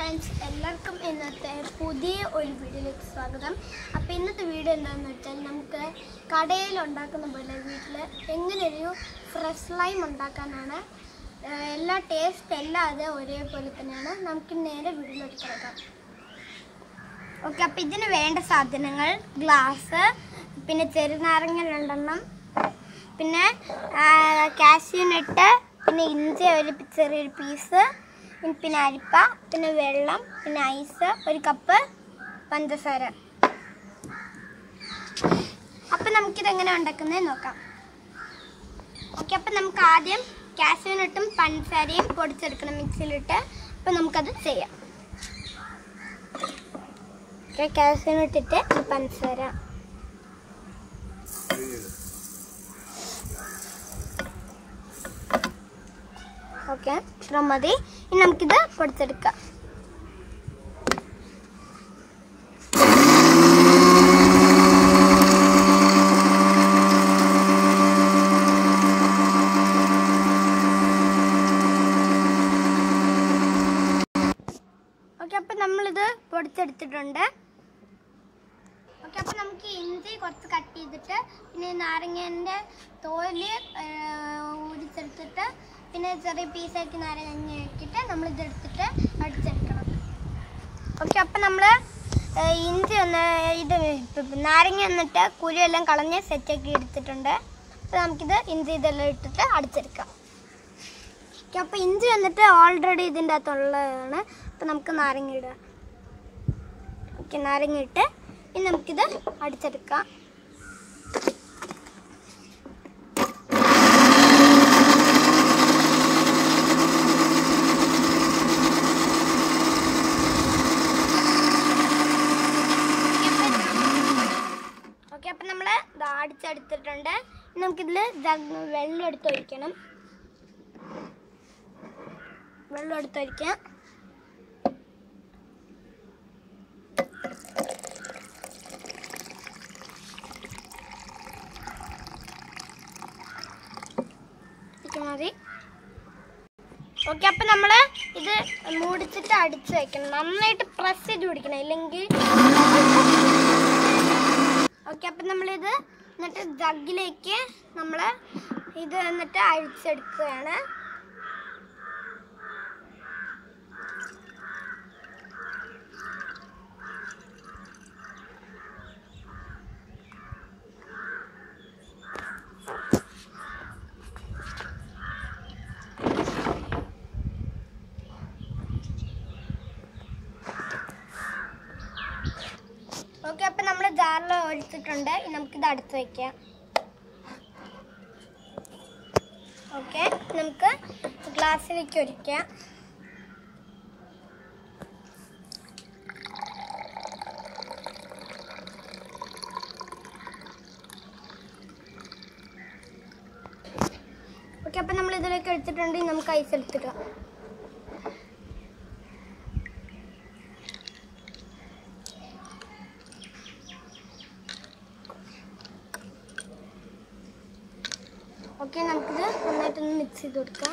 friends എല്ലാവർക്കും ഇന്നത്തെ പുതിയ ഒരു വീഡിയോയിലേക്ക് സ്വാഗതം അപ്പോൾ ഇന്നത്തെ വീഡിയോ എന്താണെന്ന് വെച്ചാൽ നമുക്ക് കടയിൽ ഉണ്ടാക്കുന്ന പോലെ വീട്ടിൽ എങ്ങനെയൊരു ഫ്രഷ് ലൈം ഉണ്ടാക്കാനാണ് ഏഹ് എല്ലാ ടേസ്റ്റ് എല്ലാം അത് ഒരേപോലെ തന്നെയാണ് നമുക്ക് നേരെ വീഡിയോയിലേക്ക് കിടക്കാം ഓക്കെ അപ്പോൾ ഇതിന് വേണ്ട സാധനങ്ങൾ ഗ്ലാസ് പിന്നെ ചെറുനാരങ്ങ രണ്ടെണ്ണം പിന്നെ കാഷ്യൂനട്ട് പിന്നെ ഇഞ്ചി ഒരു പി- ചെറിയൊരു പീസ് പിന്നെ അരിപ്പ പിന്നെ വെള്ളം പിന്നെ ഐസ് ഒരു കപ്പ് പഞ്ചസാര അപ്പം നമുക്കിത് എങ്ങനെ ഉണ്ടാക്കുന്നത് നോക്കാം ഓക്കെ അപ്പം നമുക്ക് ആദ്യം കാഷ്യൂനട്ടും പഞ്ചസാരയും പൊടിച്ചെടുക്കണം മിക്സിയിലിട്ട് അപ്പം നമുക്കത് ചെയ്യാം ഓക്കെ കാഷ്യൂനട്ടിട്ട് പഞ്ചസാര ഓക്കെ ഇത്ര മതി ഇനി നമുക്കിത് പൊടിച്ചെടുക്കാം ഓക്കെ അപ്പം നമ്മളിത് പൊടിച്ചെടുത്തിട്ടുണ്ട് ഓക്കെ അപ്പം നമുക്ക് ഇഞ്ചി കുറച്ച് കട്ട് ചെയ്തിട്ട് പിന്നെ നാരങ്ങേൻ്റെ തോല് ഊരിച്ചെടുത്തിട്ട് പിന്നെ ചെറിയ പീസാക്കി നാരങ്ങ ആക്കിയിട്ട് നമ്മൾ ഇതെടുത്തിട്ട് അടിച്ചെടുക്കണം ഓക്കെ അപ്പം നമ്മൾ ഇഞ്ചി ഒന്ന് ഇത് ഇപ്പം നാരങ്ങ എന്നിട്ട് കുരുവെല്ലാം കളഞ്ഞ് സെറ്റാക്കി എടുത്തിട്ടുണ്ട് അപ്പോൾ നമുക്കിത് ഇഞ്ചി ഇതെല്ലാം ഇട്ടിട്ട് അടിച്ചെടുക്കാം ഓക്കെ അപ്പോൾ ഇഞ്ചി വന്നിട്ട് ഓൾറെഡി ഇതിൻ്റെ അകത്തുള്ളതാണ് അപ്പോൾ നമുക്ക് നാരങ്ങ ഇടാം ഓക്കെ നാരങ്ങ ഇട്ട് ഇനി നമുക്കിത് അടിച്ചെടുക്കാം ഓക്കെ അപ്പം നമ്മൾ അടിച്ചെടുത്തിട്ടുണ്ട് ഇനി നമുക്കിതിൽ ജഗ് വെള്ളം എടുത്ത് ഒഴിക്കണം വെള്ളം എടുത്ത് ഒഴിക്കാം ഇത് മതി ഓക്കെ അപ്പൊ നമ്മള് ഇത് മൂടിച്ചിട്ട് അടിച്ചു വെക്കണം നന്നായിട്ട് പ്രസ് ചെയ്ത് പിടിക്കണം ഇല്ലെങ്കിൽ ഓക്കെ അപ്പൊ നമ്മളിത് എന്നിട്ട് ജഗ്ഗിലേക്ക് നമ്മൾ ഇത് എന്നിട്ട് അഴിച്ചെടുക്കുകയാണ് ഓക്കെ അപ്പൊ നമ്മൾ ജാറിൽ ഒഴിച്ചിട്ടുണ്ട് ഇനി നമുക്കിത് അടുത്ത് വെക്കാം ഓക്കെ നമുക്ക് ഗ്ലാസ്സിലേക്ക് ഒഴിക്കാം ഓക്കെ അപ്പൊ നമ്മൾ ഇതിലേക്ക് ഒഴിച്ചിട്ടുണ്ട് ഇനി നമുക്ക് ഐസ് എടുത്തിടാം ഓക്കെ നമുക്കിത് നന്നായിട്ടൊന്ന് മിക്സ് ചെയ്ത് കൊടുക്കാം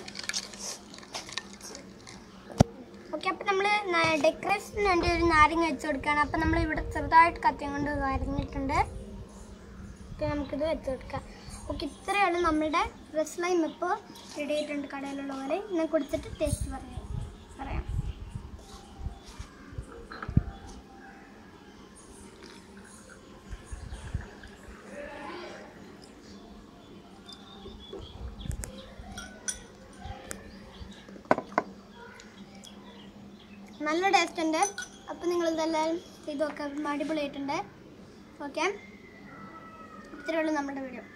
ഓക്കെ അപ്പം നമ്മൾ ഡെക്കറേഷന് വേണ്ടി ഒരു നാരങ്ങ വെച്ച് കൊടുക്കുകയാണ് അപ്പം നമ്മൾ ഇവിടെ ചെറുതായിട്ട് കത്തിയും കൊണ്ട് വരഞ്ഞിട്ടുണ്ട് ഓക്കെ നമുക്കിത് വെച്ച് കൊടുക്കാം ഓക്കെ ഇത്രയാണ് നമ്മളുടെ ഡ്രസ് ലൈം ഇപ്പോൾ റെഡി ആയിട്ടുണ്ട് കടയിലുള്ള പോലെ ഇന്ന് കുടിച്ചിട്ട് ടേസ്റ്റ് പറയാം പറയാം നല്ല ടേസ്റ്റ് ഉണ്ട് അപ്പം നിങ്ങൾ ഇതെല്ലാം ഇതൊക്കെ അടിപൊളിയായിട്ടുണ്ട് ഓക്കെ ഇത്രയേ ഉള്ളൂ നമ്മുടെ വീഡിയോ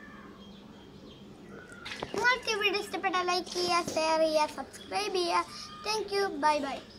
നിങ്ങൾക്ക് ഈ വീഡിയോ ഇഷ്ടപ്പെട്ടാൽ ലൈക്ക് ചെയ്യുക ഷെയർ ചെയ്യുക സബ്സ്ക്രൈബ് ചെയ്യുക താങ്ക് യു ബൈ ബൈ